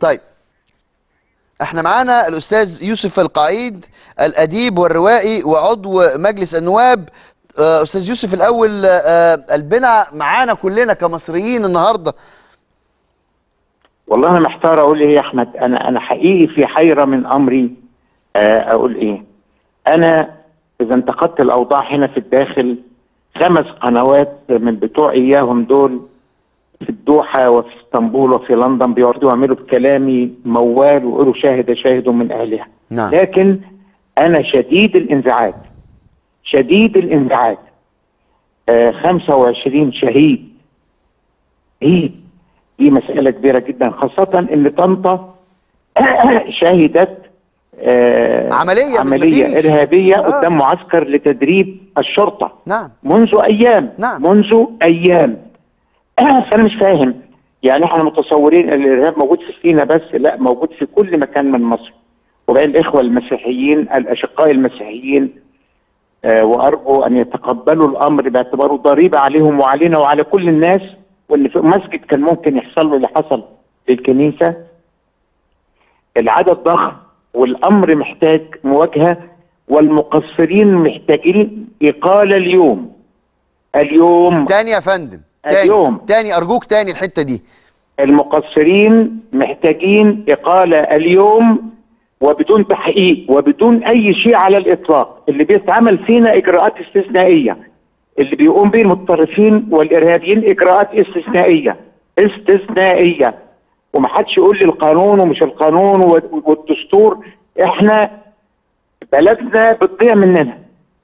طيب احنا معانا الاستاذ يوسف القعيد الاديب والروائي وعضو مجلس النواب آه، استاذ يوسف الاول آه، قلبنا معانا كلنا كمصريين النهارده والله انا محتار اقول ايه يا احمد انا انا حقيقي في حيره من امري آه، اقول ايه انا اذا انتقدت الاوضاع هنا في الداخل خمس قنوات من بتوع اياهم دول في الدوحه وفي اسطنبول وفي لندن بيقعدوا يعملوا بكلامي موال ويقولوا شاهد شاهد من اهلها نعم. لكن انا شديد الانزعاج شديد الانزعاج آه 25 شهيد شهيد دي مسألة كبيرة جدا خاصة إن طنطا شهدت آه عملية عملية مفيش. إرهابية آه. قدام معسكر لتدريب الشرطة نعم منذ أيام نعم. منذ أيام فأنا مش فاهم يعني احنا متصورين ان الارهاب موجود في سينا بس لا موجود في كل مكان من مصر وبقى الاخوه المسيحيين الاشقاء المسيحيين آه وارجو ان يتقبلوا الامر باعتباره ضريبه عليهم وعلينا وعلى كل الناس وان في مسجد كان ممكن يحصل له اللي حصل للكنيسه العدد ضخم والامر محتاج مواجهه والمقصرين محتاجين اقاله اليوم اليوم تاني يا فندم تاني اليوم. تاني ارجوك تاني الحته دي المقصرين محتاجين إقالة اليوم وبدون تحقيق وبدون أي شيء على الإطلاق اللي بيتعمل فينا إجراءات استثنائية اللي بيقوم به المتطرفين والإرهابيين إجراءات استثنائية استثنائية ومحدش يقول لي القانون ومش القانون وال- والدستور احنا بلدنا بتضيع مننا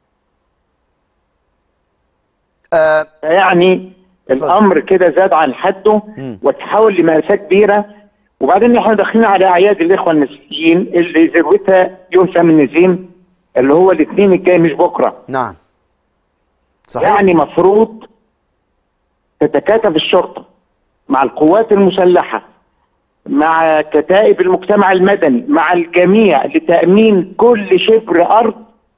آه يعني اتفضل. الامر كده زاد عن حده مم. وتحول لمأساة كبيرة وبعدين احنا داخلين على اعياد الاخوه المسيحيين اللي ذروتها يوم شم النزيم اللي هو الاثنين الجاي مش بكره نعم صحيح يعني مفروض تتكاتف الشرطه مع القوات المسلحه مع كتائب المجتمع المدني مع الجميع لتامين كل شبر ارض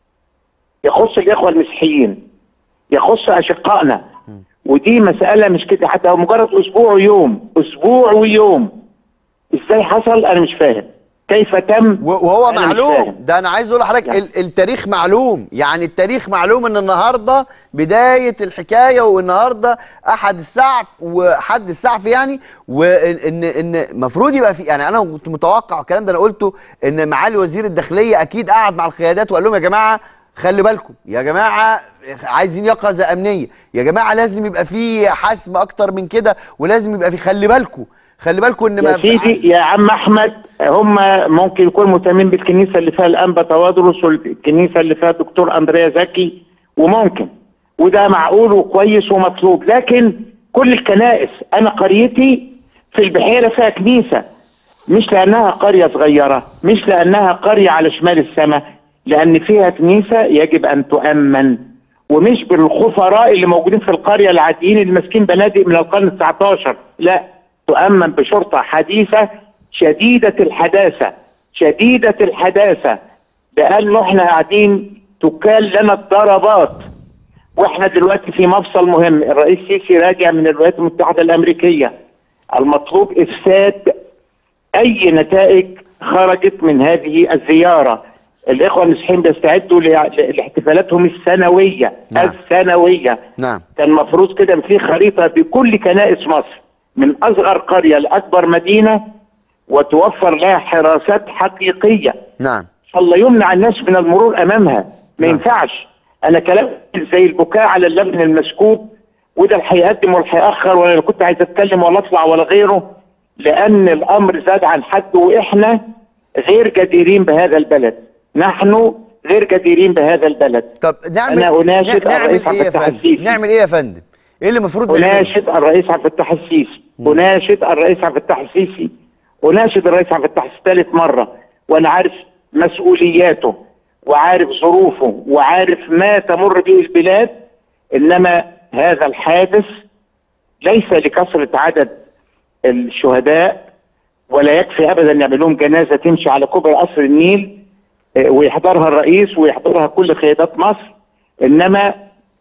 يخص الاخوه المسيحيين يخص اشقائنا ودي مساله مش كده حتى هو مجرد اسبوع ويوم اسبوع ويوم ازاي حصل انا مش فاهم كيف تم و- وهو أنا مش معلوم فاهم. ده انا عايز اقول لحضرتك يعني. ال- التاريخ معلوم يعني التاريخ معلوم ان النهارده بدايه الحكايه والنهارده احد السعف وحد السعف يعني وان ان المفروض يبقى في يعني انا كنت متوقع الكلام ده انا قلته ان معالي وزير الداخليه اكيد قعد مع القيادات وقال لهم يا جماعه خلي بالكم يا جماعه عايزين يقظه امنيه يا جماعه لازم يبقى في حسم اكتر من كده ولازم يبقى في خلي بالكم خلي بالكم ان يا سيدي يا عم احمد هم ممكن يكونوا مهتمين بالكنيسه اللي فيها الانبا توادرس والكنيسه اللي فيها الدكتور اندريا زكي وممكن وده معقول وكويس ومطلوب لكن كل الكنائس انا قريتي في البحيره فيها كنيسه مش لانها قريه صغيره مش لانها قريه على شمال السماء لان فيها كنيسه يجب ان تؤمن ومش بالخفراء اللي موجودين في القريه العاديين اللي ماسكين بنادق من القرن ال 19 لا تؤمن بشرطه حديثه شديده الحداثه شديده الحداثه لانه احنا قاعدين تكال لنا الضربات واحنا دلوقتي في مفصل مهم الرئيس سيسي راجع من الولايات المتحده الامريكيه المطلوب افساد اي نتائج خرجت من هذه الزياره الاخوه المسيحيين بيستعدوا لع- لاحتفالاتهم السنويه نعم. السنويه نعم كان المفروض كده إن في خريطه بكل كنائس مصر من اصغر قريه لاكبر مدينه وتوفر لها حراسات حقيقيه نعم الله يمنع الناس من المرور امامها ما نعم. ينفعش انا كلام زي البكاء على اللبن المسكوب وده اللي هيقدم واللي هيأخر ولا لا كنت عايز اتكلم ولا اطلع ولا غيره لان الامر زاد عن حده واحنا غير جديرين بهذا البلد نحن غير جديرين بهذا البلد طب نعمل أنا أناشد نعمل الرئيس ايه عبد يا الفتاح فندم السيسي. نعمل ايه يا فندم ايه اللي المفروض نعمله أناشد الرئيس عبد الفتاح السيسي أناشد الرئيس عبد الفتاح السيسي أناشد الرئيس عبد الفتاح السيسي ثالث مرة وأنا عارف مسؤولياته وعارف ظروفه وعارف ما تمر به البلاد إنما هذا الحادث ليس لكثرة عدد الشهداء ولا يكفي أبدا يعمل لهم جنازة تمشي على كوبري قصر النيل آه، ويحضرها الرئيس ويحضرها كل قيادات مصر إنما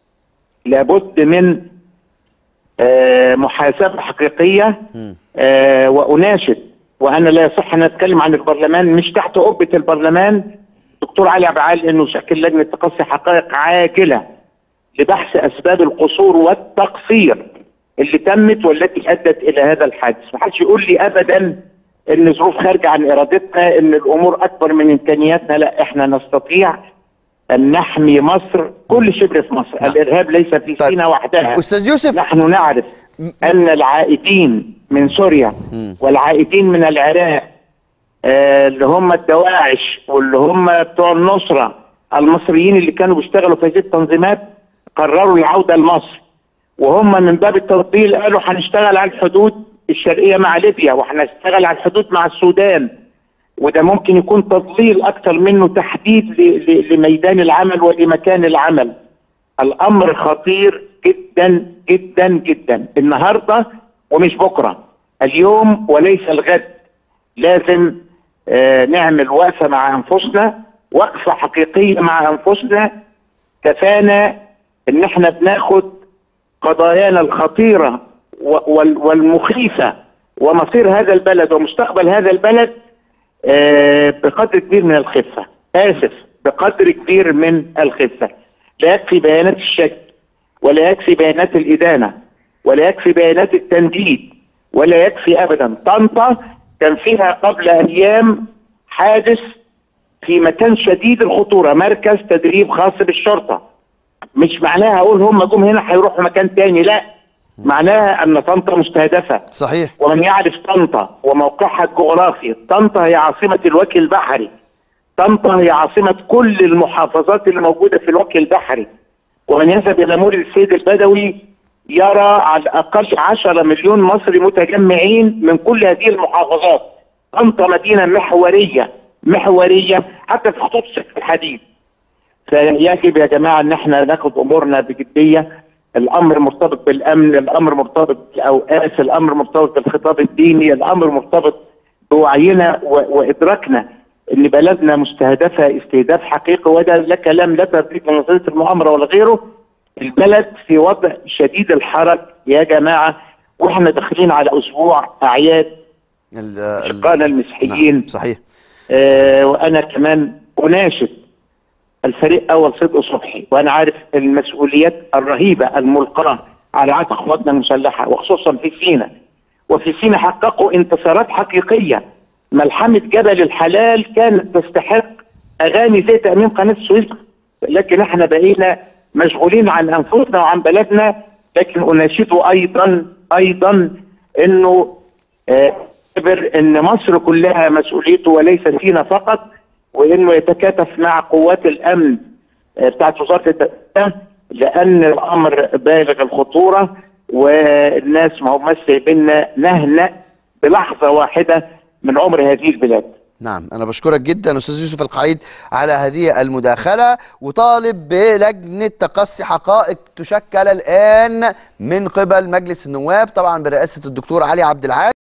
لابد من آه، محاسبة حقيقية آه، وأناشد وانا لا يصح ان اتكلم عن البرلمان مش تحت قبه البرلمان دكتور علي عبد العال انه شكل لجنه تقصي حقائق عاجله لبحث اسباب القصور والتقصير اللي تمت والتي ادت الى هذا الحادث، ما حدش يقول لي ابدا ان ظروف خارجه عن ارادتنا ان الامور اكبر من امكانياتنا، لا احنا نستطيع ان نحمي مصر كل شبر في مصر، نعم. الارهاب ليس في طيب. سينا وحدها استاذ يوسف نحن نعرف ان العائدين من سوريا والعائدين من العراق آه، اللي هم الدواعش واللي هم بتوع النصره المصريين اللي كانوا بيشتغلوا في هذه التنظيمات قرروا العوده لمصر وهم من باب التفضيل قالوا هنشتغل على الحدود الشرقيه مع ليبيا وهنشتغل على الحدود مع السودان وده ممكن يكون تضليل اكثر منه تحديد ل- ل- لميدان العمل ولمكان العمل الامر خطير جدا جدا جدا النهارده ومش بكره اليوم وليس الغد لازم آه نعمل وقفه مع انفسنا وقفه حقيقيه مع انفسنا كفانا ان احنا بناخد قضايانا الخطيره و- وال- والمخيفه ومصير هذا البلد ومستقبل هذا البلد آه، بقدر كبير من الخفه اسف بقدر كبير من الخفه لا يكفي بيانات الشك ولا يكفي بيانات الادانه ولا يكفي بيانات التنديد ولا يكفي ابدا طنطا كان فيها قبل ايام حادث في مكان شديد الخطوره مركز تدريب خاص بالشرطه مش معناها اقول هم جم هنا هيروحوا مكان تاني لا معناها ان طنطا مستهدفه صحيح ومن يعرف طنطا وموقعها الجغرافي طنطا هي عاصمة الوجه البحري طنطا هي عاصمة كل المحافظات اللي موجودة في الوجه البحري ومن يذهب إلى مول السيد البدوي يرى على الأقل 10 مليون مصري متجمعين من كل هذه المحافظات طنطا مدينة محورية محورية حتى في خطوط سكة الحديد فيجب يا جماعه ان احنا ناخد امورنا بجديه الامر مرتبط بالامن الامر مرتبط بالاوقاف الامر مرتبط بالخطاب الديني الامر مرتبط بوعينا و- وادراكنا ان بلدنا مستهدفه استهداف حقيقي وده لا كلام لا تبرير من نظريه المؤامره ولا غيره البلد في وضع شديد الحرج يا جماعه واحنا داخلين على اسبوع اعياد ال- ال- أشقائنا المسيحيين. نعم. صحيح آه وانا كمان اناشد الفريق اول صدق صبحي وانا عارف المسؤوليات الرهيبه الملقاه على عاتق قواتنا المسلحه وخصوصا في سينا وفي سينا حققوا انتصارات حقيقيه ملحمه جبل الحلال كانت تستحق اغاني زي تامين قناه السويس لكن احنا بقينا مشغولين عن انفسنا وعن بلدنا لكن اناشده ايضا ايضا انه آه، يعتبر ان مصر كلها مسؤوليته وليس فينا فقط وانه يتكاتف مع قوات الامن آه، بتاعت وزاره الدفاع لان الامر بالغ الخطوره والناس ما هم سايبيننا نهنأ بلحظه واحده من عمر هذه البلاد. نعم أنا بشكرك جدا أستاذ يوسف القعيد على هذه المداخلة وطالب بلجنة تقصي حقائق تشكل الآن من قبل مجلس النواب طبعا برئاسة الدكتور علي عبد العال